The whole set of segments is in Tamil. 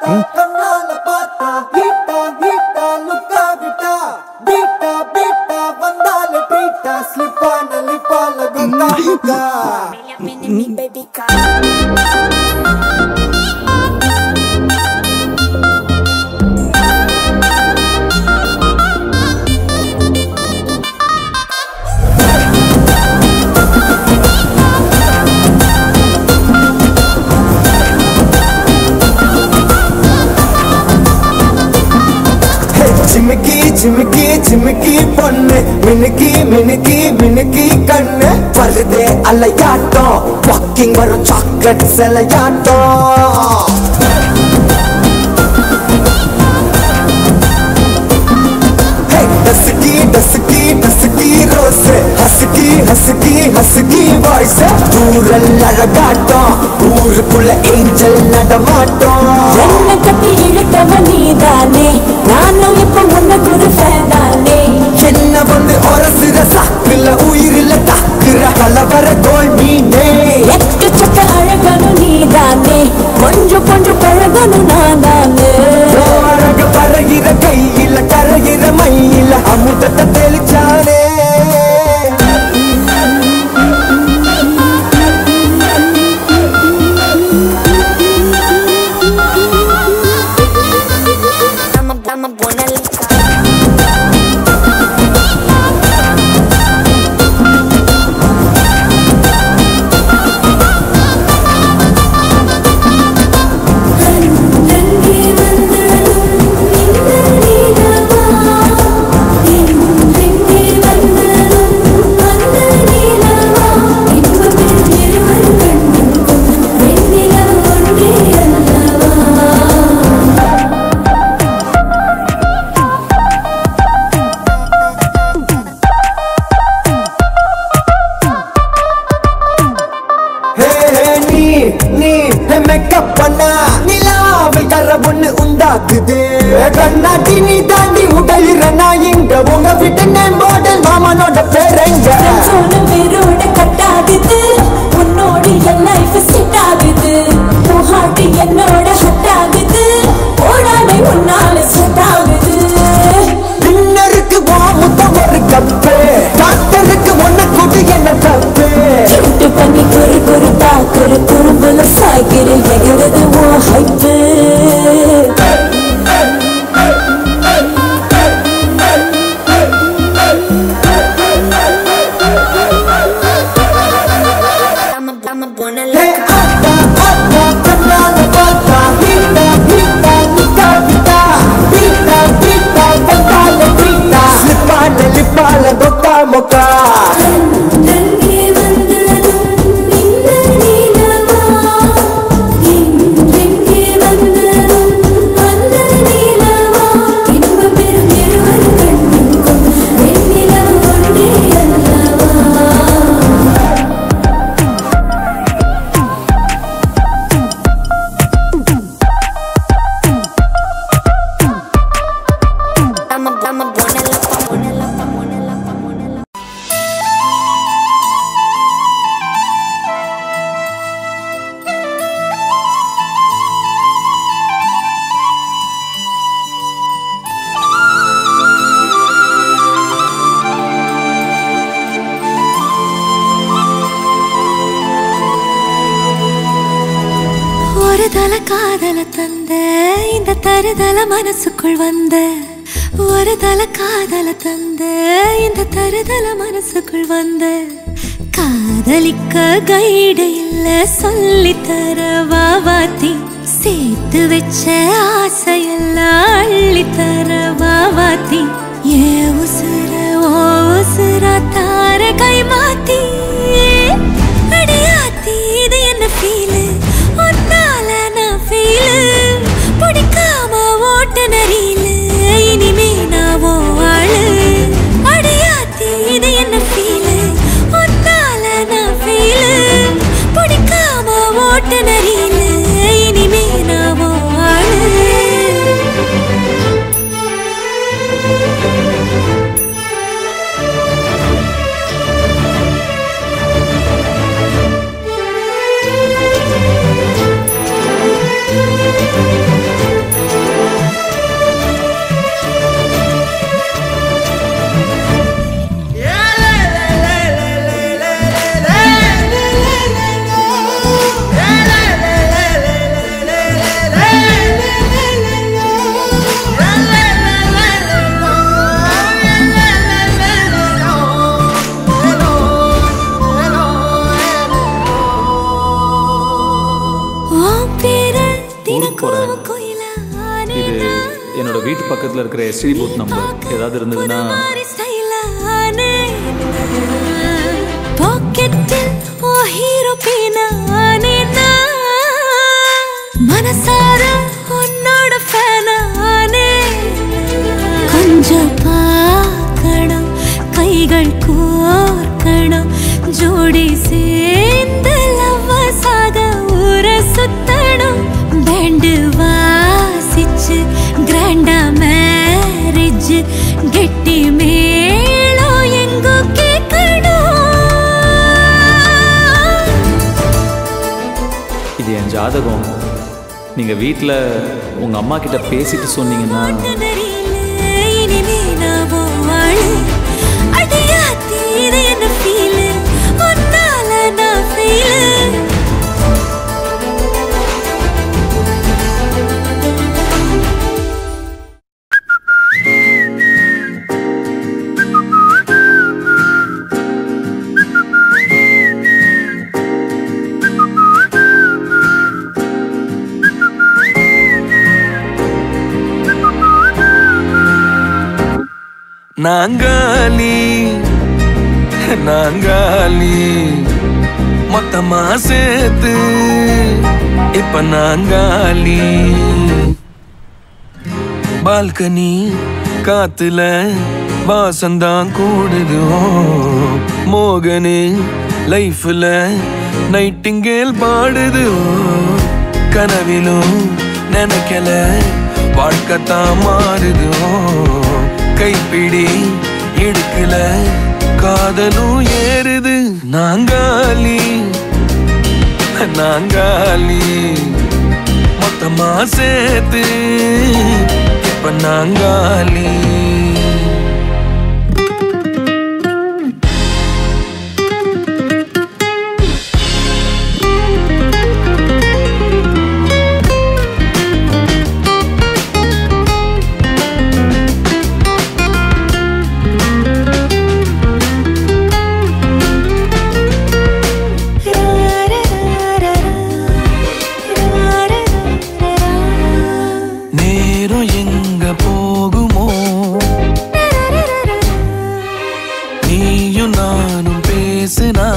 கண்ணால பார்த்தா ஹீட்டா ஹீட்டா லுக்கா விட்டா பீட்டா பீட்டா வந்தால ட்ரீட்டா ஸ்லிப்பான லிப்பால குக்கா குக்கா Mini me baby car. சிமிக்கி சிமிக்கி சிமிக்கி பொண்ணு மினுக்கி மினுக்கி மினுக்கி கண்ணு வருதே அலையாட்டம் வாக்கிங் வரும் சாக்லேட் சிலையாட்டம் டசுக்கி டசுக்கி டசுக்கி ரோஸ் ஹசுக்கி ஹசுக்கி ஹசுக்கி வாய்ஸ் தூரல் அழகாட்டம் ஊருக்குள்ள ஏஞ்சல் நடமாட்டம் என்ன கட்டி இழுத்தவ நீதானே நானும் இப்ப உனக்கு ஒரு fan தானே என்ன வந்து ஒரசுற சாக்குல உயிரில தாக்குற கலவர தோல் மீனே எட்டு சக்க அழகனும் நீதானே கொஞ்சம் கொஞ்சம் பழகனும் நான் தானே அழக பறகிற கையில கரையிற மயில அமுதத்தை தெளிச்சானே I'm a, I'm a buena loca. ஹே ஹே நீ நீ மேக்கப் பண்ணா நிலாவில் கர ஒண்ணு உண்டாக்குது கண்ணாடி நீ தாண்டி உடையிற நான் இங்க உங்க விட்டு நேம் மாடல் மாமனோட பேரங்க சொன்ன பேரோட கட்டாகுது உன்னோடு என் லைஃப் செட் ஆகுது உன் ஹார்ட் என்னோட ஹட் ஆகுது ஓடாமை உன்னால செட் ஆகுது டின்னருக்கு வா முத்தம் ஒரு கப்பு டாக்டருக்கு ஒண்ணு கூட்டு என்ன தப்பு சுட்டு பண்ணி குறு குறு பாக்குற குறும்புல சாய்கிற எகிறது ஓ hype I'm a, I'm a buena hey loca. ஆத்தா ஆத்தா கண்ணால பார்த்தா ஹீட்டா ஹீட்டா நிக்கா விட்டா பீட்டா பீட்டா பத்தால பீட்டா ஸ்லிப்பான லிப்பால கொக்கா மொக்கா நன்றி வந்ததும் இந்த நீலமா இன்றெங்கே வந்ததும் அந்த நீலமா இன்பம் பெறும் இருவர் கண்ணுக்கும் வெண்ணிலவு ஒன்றே அல்லவா I'm a, I'm a buena loca, buena loca, buena loca, buena loca. ஒரு தல காதல தந்த இந்த தருதல மனசுக்குள் வந்த ஒரு தல காதல தந்த இந்த தருதல மனசுக்குள் வந்த காதலிக்க கைடு இல்ல சொல்லி தர வாவாத்தி சேர்த்து வச்ச ஆசையெல்லாம் அள்ளி தர வாவாத்தி ஏ உசுர ஓ உசுரா தார கை மாத்தி அடியாத்தி இது என்ன ஃபீலு ஒன்னால நான் ஃபீலு பிடிக்காம ஓட்ட நரியில இனிமே நான் ஓ ஆளு அடியாத்தி இது என்ன ஃபீலு ஒன்னால நான் ஃபீலு பிடிக்காம ஓட்ட நரியில இனிமே நான் ஓ ஆளு ஊருக்கு போகிறேன் இது என்னோட வீட்டு பக்கத்தில் இருக்கிற எஸ்டி பூத் நம்பர் ஏதாவது இருந்ததுன்னா பாக்கெட்டில் ஓ ஹீரோ பேனானே மனசார உன்னோட ஃபேனானே கொஞ்சம் பார்க்கணும் கைகள் கோர்க்கணும் ஜோடி சேர்ந்து லவ்வசாக ஊர சுத்தணும் பேண்டு வாசிச்சு கிராண்டா மேரேஜ் கெட்டி மேளம் எங்கோ கேட்கணும் இது என் ஜாதகம் நீங்கள் வீட்டில் உங்கள் அம்மா கிட்ட பேசிட்டு சொன்னீங்கன்னா நாங்காலி நாங்காலி மொத்தமா சேர்த்து இப்ப நாங்காலி பால்கனி காத்துல வாசந்தான் கூடுது ஓ, மோகனு லைஃப்ல நைட்டிங்கேல் பாடுது ஓ, கனவிலும் நினைக்கல வாழ்க்கைத்தான் மாறுது ஓ, கைப்பிடி இடுக்கல காதலும் ஏறுது நாங்காலி நாங்காலி மொத்தமா சேர்த்து இப்ப நாங்காலி நேரம் எங்க போகுமோ நீயும் நானும் பேசினா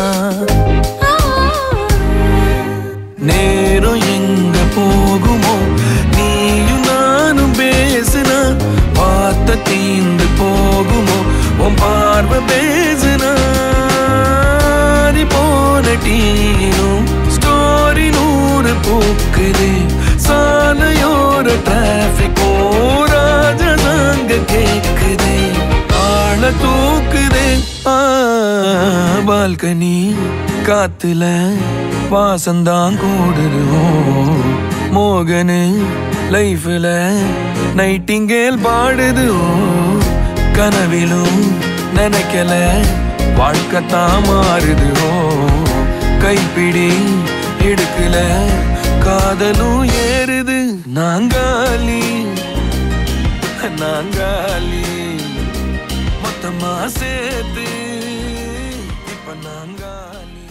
நேரம் எங்க போகுமோ நீயும் நானும் பேசினா பார்த்த தீந்து போகுமோ உன் பார்வை பேசினா நீ போன டீனும் ஸ்டோரி நூறு பூக்குது சாலையோர டிராபிக் ராஜதாங்க கேக்குது ஆள தூக்குது ஆ, பால்கனி காத்துல வாசந்தான் கூடுது ஓ, மோகனு லைஃப்ல நைட்டிங்கேல் பாடுது ஓ, கனவிலும் நினைக்கல வாழ்க்கைத்தான் மாறுது ஓ கைப்பிடி இடுக்கல காதலும் ஏறுது நாங்காலி நாங்காலி மொத்தமா சேர்த்து இப்ப நாங்காலி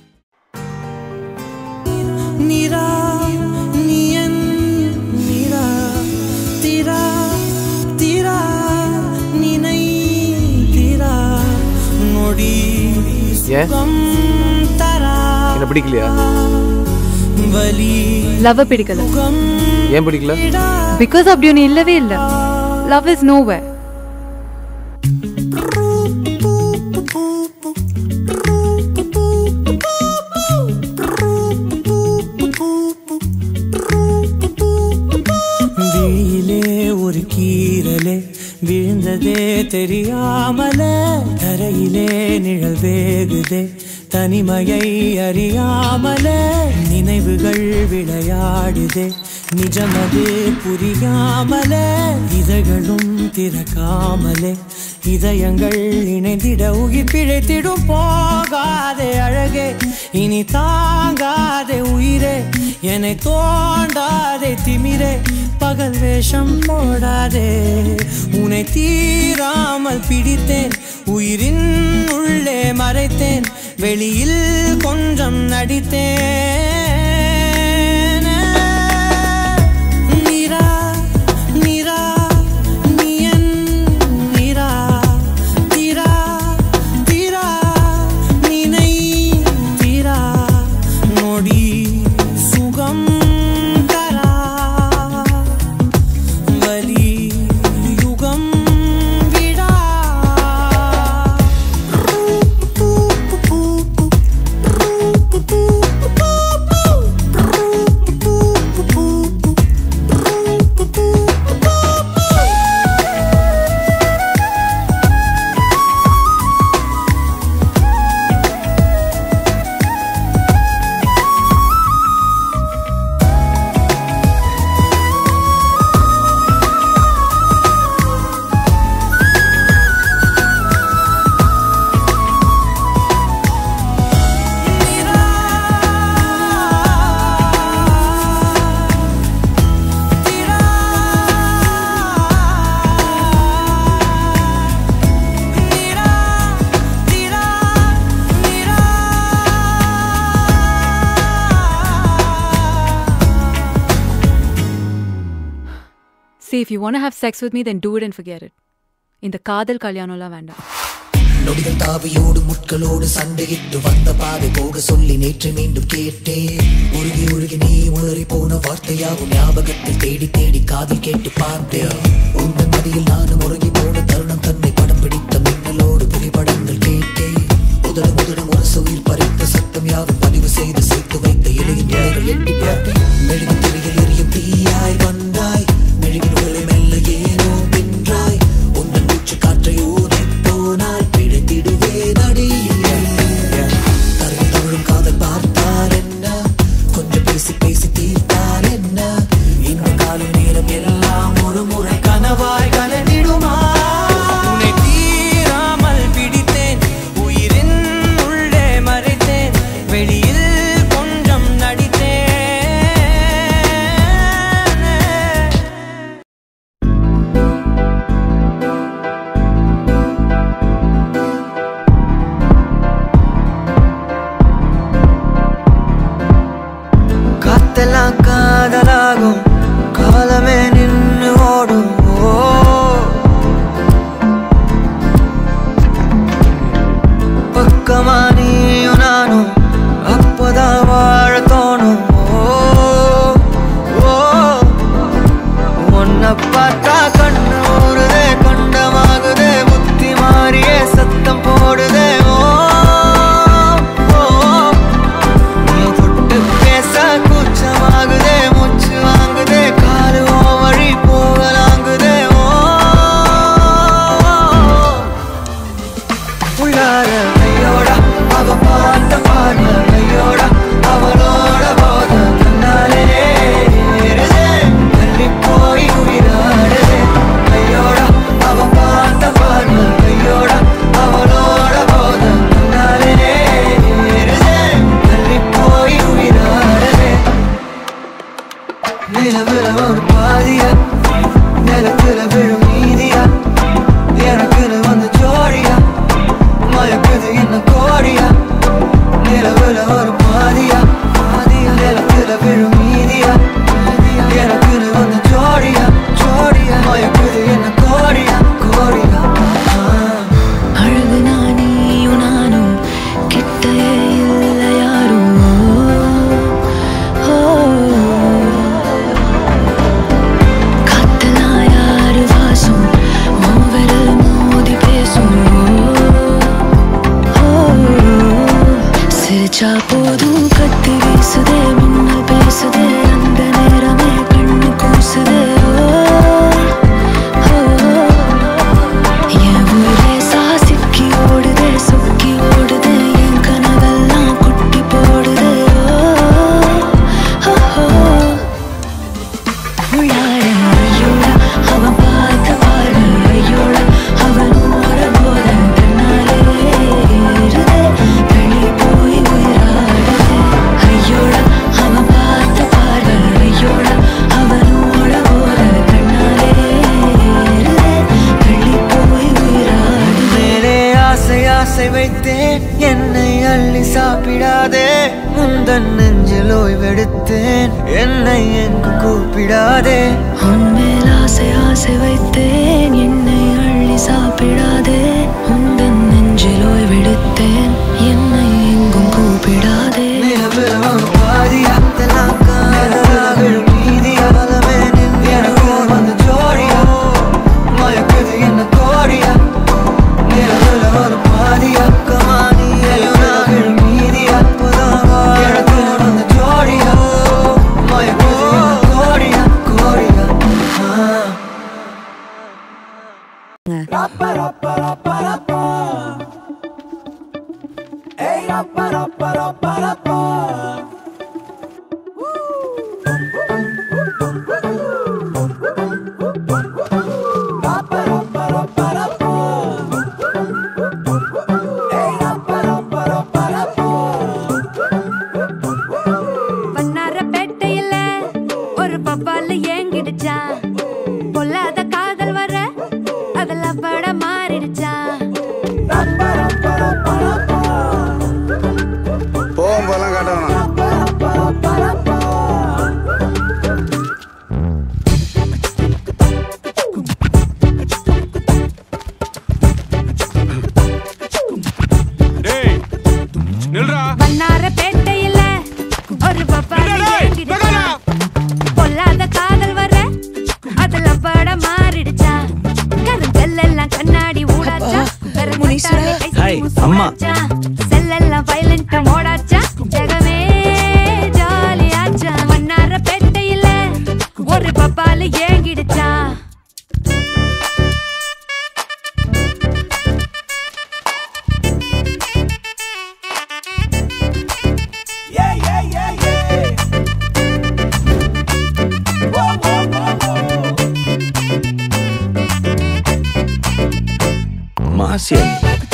நிரா நியன் நிரா திரா திரா நினை திரா நொடி ஏன்? சுகம் தரா என்ன பிடிக்கலையா வலி லவ் பிடிக்கல சுகம் ஏன் பிடிக்கல பிகாஸ் அப்படி ஒன்று இல்லவே இல்லை லவ் இஸ் நோ வே விழியிலே ஒரு கீரலே விழுந்ததே தெரியாமல தரையிலே நிழல் வேகுதே தனிமையை அறியாமல நினைவுகள் விளையாடுதே நிஜமது புரியாமல இதழ்களும் திறக்காமலே இதயங்கள் இணைந்திட உயிர் பிழைத்திடும் போகாதே அழகே இனி தாங்காதே உயிரே என்னை தோண்டாதே திமிரே பகல் வேஷம் போடாதே உன்னை தீராமல் பிடித்தேன் உயிரின் உள்ளே மறைத்தேன் வெளியில் கொஞ்சம் நடித்தேன் See, if you want to have sex with me, then do it and forget it. இந்த காதல் கல்யாணம்லாம் வேண்டாம் நொடிகள் தாவியோடு முட்களோடு சண்டையிட்டு வந்த பாதை போக சொல்லி நேற்று மீண்டும் கேட்டேன் உருகி உருகி நீ உளறி போன வார்த்தையாகும் ஞாபகத்தில் தேடி தேடி காதில் கேட்டு பார்த்தேன் உங்கள் மடியில் நானும் உறங்கி போன தருணம் தன்னை படம் பிடித்த மின்னலோடு புகைப்படங்கள் கேட்டேன் உதடு முதடும் ஒரு உயிர் பறித்த சத்தம் யாவும் பதிவு செய்து சேர்த்து வைத்த எளிய நிலைகள் எட்டி பார்த்தேன் மெழுகு திரையில் எரியும் தீயாய் வந்தாய் மெழுகின் ஒளி மெல்ல ஏனோ பின்றாய் உந்தன் மூச்சு காற்றை ஊதி போனால் பிழைத்திடுவே நடி தருகி தவழும் காதல் பார்த்தால் என்ன கொஞ்சம் பேசி பேசி தீர்த்தால் என்ன இந்த காலம் நேரம் எல்லாம் ஒரு முறை கனவாய் கலந்திடுமா உன்னை தீராமல் பிடித்தேன் உயிரின் உள்ளே மறைத்தேன் வெளியில் கொஞ்சம் நடித்தேன் காத்தெல்லாம் காதலாகும் காலமே நின்று ஓடும் ஓ பக்கமா நீயும் நானும் அப்பதான் வாழ தோணும் ஓ ஓ உன்னை பார்த்தா கண்ணு ஊறுதே கண்டமாகுதே புத்தி மாறியே சத்தம் போடுதே ஓ ஓ நீ தொட்டு பேச கூச்சமாகுதே மூச்சு வாங்குதே காலு ஓ வழி போகலாங்குதே ஓ உள்ளார கையோட அவ பார்த்த பார்வை கையோட அவளோட போத கண்ணாலே ஏறுதே தள்ளி போய் உயிராடுதே கையோட அவ பார்த்த பார்வை கையோட அவளோட போத கண்ணாலே ஏறுதே தள்ளி போய் உயிராடுதே நிலவுல ஒரு பாதியா நிலத்துல விழும் நீதியா எனக்குன்னு வந்து ஜோடியா மயக்குது என்ன கோடியா நிலவுல ஒரு பாதியா பாதியா நிலத்துல விழும் நீதியா எனக்குன்னு வந்து ஜோடியா ஜோடியா மயக்குது என்ன கோடியா கோடியா அழகு நானியும் நானும் கிட்டே இல்லை யாரும் ஓ, காத்தெல்லாம் யாரு வாசம் உன் விரல் மோதி பேசும் ஓ, சிரிச்சா போதும் கத்தி வீசுதே மின்னல் பேசுதே அந்த நேரமே கண்ணு கூசுதே ஓ, ஓ என் உயிரே சாசிக்கி ஓடுதே சொக்கி ஓடுதே என் கனவெல்லாம் குட்டி போடுதே ஓ, ஓ, ஓ. உள்ளார ஐயோட அவன் பார்த்த பார்வை ஐயோட அவனோட போத கண்ணாலே ஏறுதே வெளியே போய் உயிராடுதே ஐயோட அவன் பார்த்த பார்வை ஐயோட அவனோட போத கண்ணாலே ஏறுதே வெளியே போய் உயிராடுதே மேலே ஆசை ஆசை வைத்தேன் என்னை அள்ளி சாப்பிடாதே முந்தன் நெஞ்சில் ஓய்வெடுத்தேன் என்னை எங்கு கூப்பிடாதே உன்மேல் ஆசை ஆசை வைத்தேன் என்னை அள்ளி சாப்பிடாதே உந்தன் நெஞ்சில் ஓய்வெடுத்தேன் என்னை எங்கும் கூப்பிடாதே நிலவில் ஒரு பாதியா தெல்லாம் காதலா விழும் நீதியா பலமே நின்று எனக்கு வந்து ஜோடியா மயக்குது என்ன கோடியா நிலவில் ஒரு பாதியா கமானி எலுனா விழும் நீதியா புதாவா எனக்கு வந்து ஜோடியா மயக்குது என்ன கோடியா கோடியா ஆ வண்ணாரப்பேட்டையில ஒரு பப்பால ஏங்கிடுச்சா பொல்லாத காதல் வர அதுல பட மாறிடுச்சா போகும்போதெல்லாம் காட்ட வேணாம் அம்மா செல்லெல்லாம் வயலண்ட் மோடாச்சா ஜெகமே ஜாலியாச்சா மன்னார பெட்டையில ஒரு பப்பால ஏங்கிடுச்சா மாசியா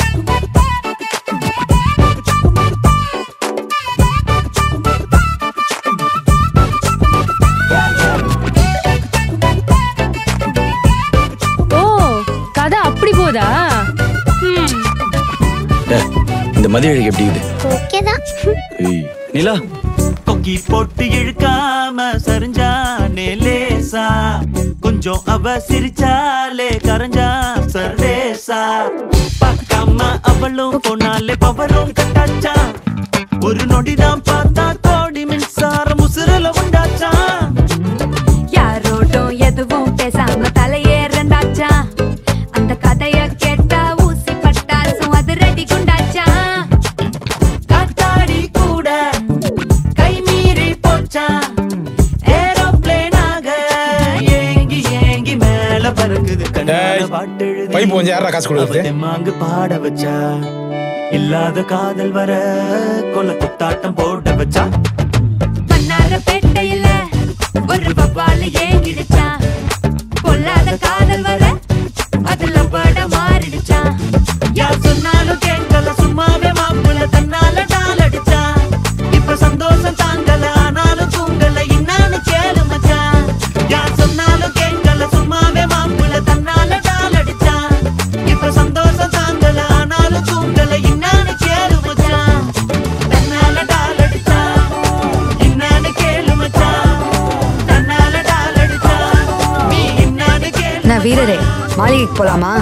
ஓ கதை அப்படி போதா ம், டே, இந்த மதியழகு எப்படி இது ஓகேதான் ஏய், நிலா கொக்கி போட்டு இழுக்காம சரிஞ்சானே லேசா கொஞ்சம் அவ சிரிச்சாலே கரைஞ்சா சர்வேசா பார்க்காம அவளும் போனாலே பவரும் கட்டாச்சா ஒரு நொடிதான் பார்த்தா கோடி மின்சாரம் உசுரல உண்டாச்சா யாரோடும் எதுவும் பேசாம தலையேறந்தாச்சா அந்த கதைய கேட்டா ஊசி பட்டாசும் அது ரெடி குண்டாச்சா காத்தாடி கூட கை மீறி போச்சா ஏரோப்ளேனாக ஏங்கி ஏங்கி மேல பறக்குது கண்ணால பாட்டு எழுதி பைப் கொஞ்சம் யாரா காசு கொடுக்குறது? அவ தெம்மாங்கு பாட வச்சா இல்லாத காதல் வர கொல குத்தாட்டம் போட வச்சா மன்னார பெட்டையில ஒரு பப்பால ஏங்கிடுச்சா பொல்லாத காதல் வர அதுல பட மாறிடுச்சா யார் சொன்னாலும் கேட்கல சும்மாவே மாப்பிள்ள தன்னால டால் அடிச்சா இப்ப சந்தோஷம் தாங்கல ஆனாலும் தூங்கல இன்னான்னு கேளு மச்சான் யார் சொன்னாலும் கேட்கல சும்மாவே மாப்பிள்ள தன்னால டால் அடிச்சா இப்ப சந்தோஷம் தாங்கல ஆனாலும் தூங்கல இன்னான்னு கேளு மச்சான் தன்னால டால் அடிச்சா இன்னான்னு கேளு மச்சான் தன்னால டால் அடிச்சா நீ இன்னான்னு கேளு நான் வீரரே மாளிகைக்கு போலாமா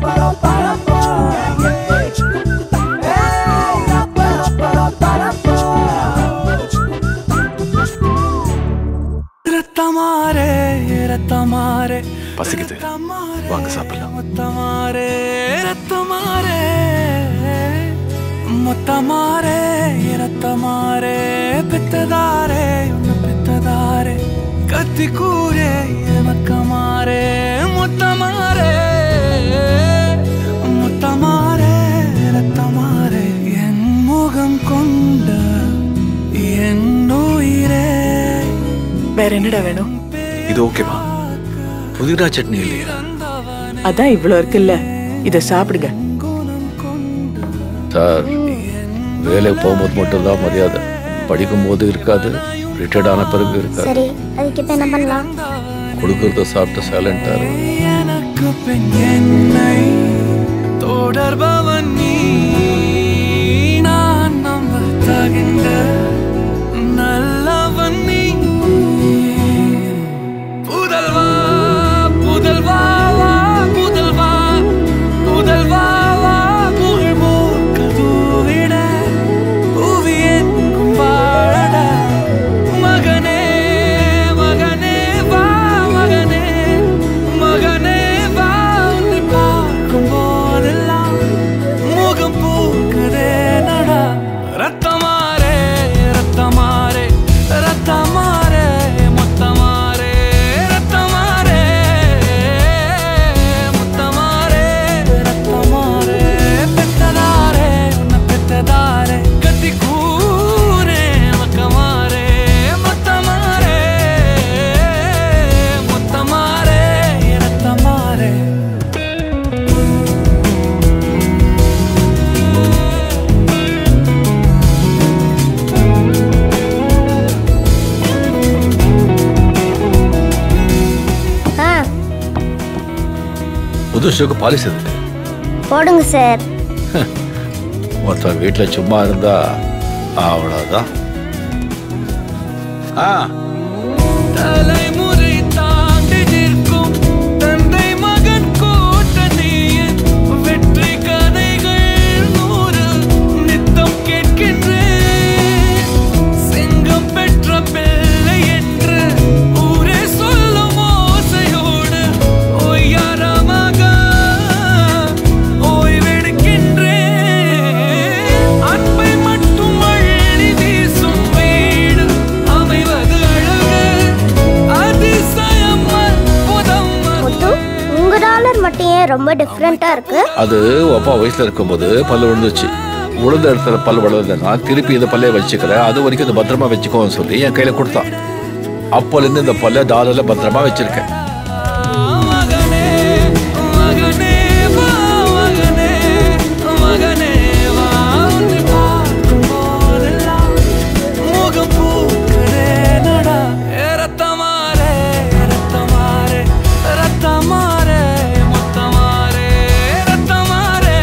ரத்தமாரே ரத்தமாரே பசிக்குது வாங்க சாப்பிடலாம் முத்தமாரே ரத்தமாரே முத்தமாரே ரத்தமாரே பெத்ததாரே உன்னை பெத்ததாரே கத்தி கூரே மக்கமாரே முத்தமாரே முத்தமாரே ரத்தமாரே என் முகம் கொண்ட என் உயிரே வேற என்னடா வேணும் இது ஓகேவா புதினா சட்னி இல்லையா அதான் இவ்வளவு இருக்குல்ல இத சாப்பிடுங்க சார் வேலைக்கு போகும்போது மட்டும்தான் மரியாதை படிக்கும் போது இருக்காது ரிட்டையர்ட் ஆன பிறகு இருக்காது சரி அதுக்கு இப்ப என்ன பண்ணலாம் கொடுக்கறத சாப்பிட்டு சைலண்டா இருக்கு எனக்கு பின் என்னை தொடர்பவன் நீ நான் நம்ப தகின்ற நல்லவன் நீ புதல்வா புதல்வா வா, புதல்வா புதல்வா வா, புகழ் மூக்க தூவிட புவி எங்கும் வாழட மகனே மகனே வா மகனே மகனே வா உன்னை பார்க்கும் போதெல்லாம் முகம் பூக்குதே நடா ரத்தமாரே ரத்தமாரே ரத்தமாரே மொத்தமாரே ரத்தமாரே முத்தமாரே ரத்தமாரே பெத்ததாரே உன்னை பெத்ததாரே கத்தி கூரே மக்கமாரே மொத்தமாரே முத்தமாரே ரத்தமாரே ஆ புது ஷோக்கு பாலிசி இருக்கு போடுங்க சார் மொத்தம் வீட்டில் சும்மா இருந்தா அவ்வளோதான் ஆ தலைமுறை தாண்டி நிற்கும் தந்தை மகன் கூட்டணியின் வெற்றி கதைகள் நூறு நித்தம் கேட்கின்றேன் சிங்கம் பெற்ற பிள்ளை என்று ஊரே சொல்லும் ஓசையோடு ஓய்யாரமாக ஓய்வெடுக்கின்றேன் மட்டும் ஏன் ரொம்ப டிஃப்ரெண்டா இருக்கு அது அப்பா வயசுல இருக்கும்போது பல்லு விழுந்துச்சு விழுந்த இடத்துல பல் வளர்ந்தேன்னா திருப்பி இந்த பல்லையை வச்சுக்கிறேன் அது வரைக்கும் இந்த பத்திரமா வச்சுக்கோன்னு சொல்லி என் கையில கொடுத்தான் அப்போலேருந்து இந்த பல்லை தாரில் பத்திரமா வச்சிருக்கேன் மகனே வா உன்னை பார்க்கும் போதெல்லாம் முகம் பூக்கிறே நடா ஏ ரத்தமாரே ரத்தமாரே ரத்தமாரே முத்தமாரே ரத்தமாரே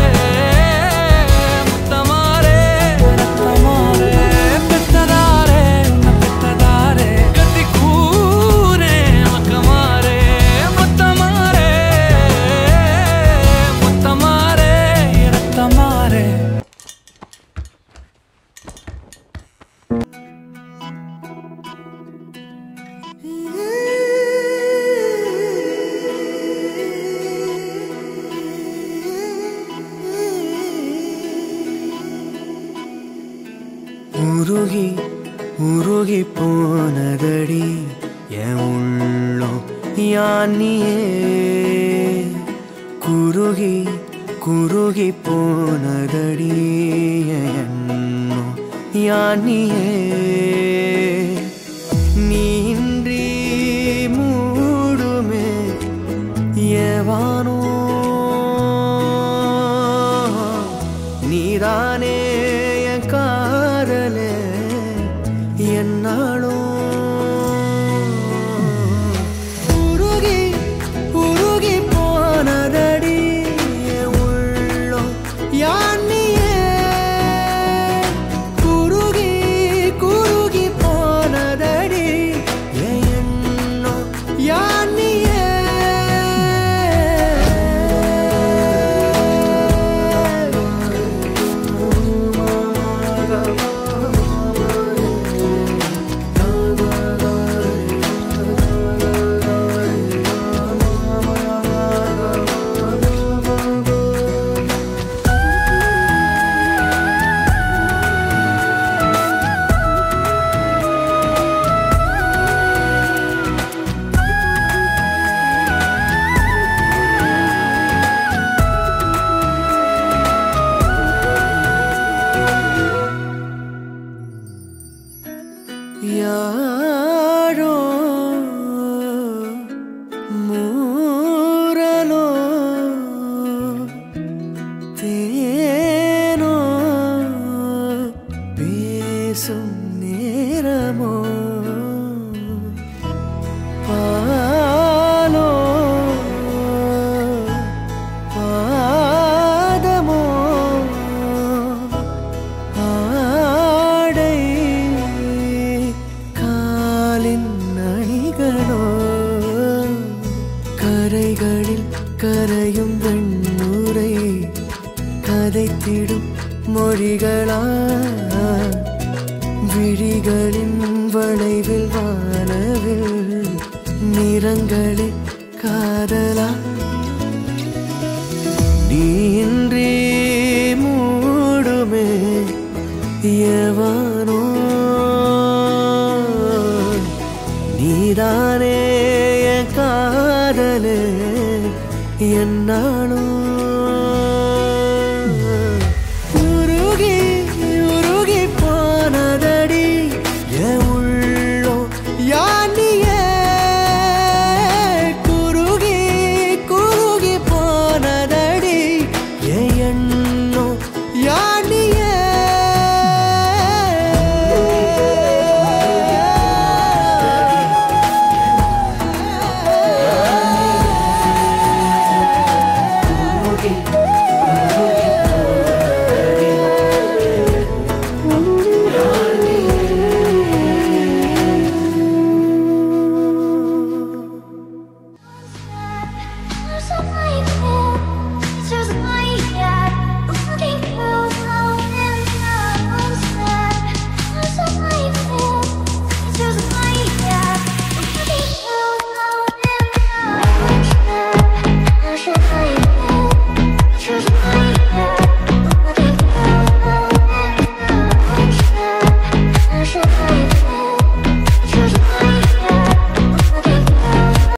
முத்தமாரே ரத்தமாரே பெத்ததாரே பெத்ததாரே கட்டி கூரே மக்கமாரே முத்தமாரே முத்தமாரே ரத்தமாரே உருகி உருகி போனதடி என் உள்ளம் யானியே குருகி குருகி போனதடி என் எண்ணம் யானியே நீன்றி மூடுமே ஏவானோ நீதானே என் காதலே என்னாலும் உருகி உருகி போனதடி என் உள்ளம் யானியே குருகி குருகி போனதடி என் எண்ணம் யானியே யாரோ மூரலோ தேனோ பேசும் நேரமோ பாலோ பாதமோ ஆடை காலின் அணிகளோ கரைகளில் கரையும் வெண்ணுரை கதைத்திடும் மொழிகளா விழிகளின் வளைவில் வானவில் நிறங்களே காதலா நீன்றி மூடுமே எவனோ நீதானே என் காதலே என்னாலும்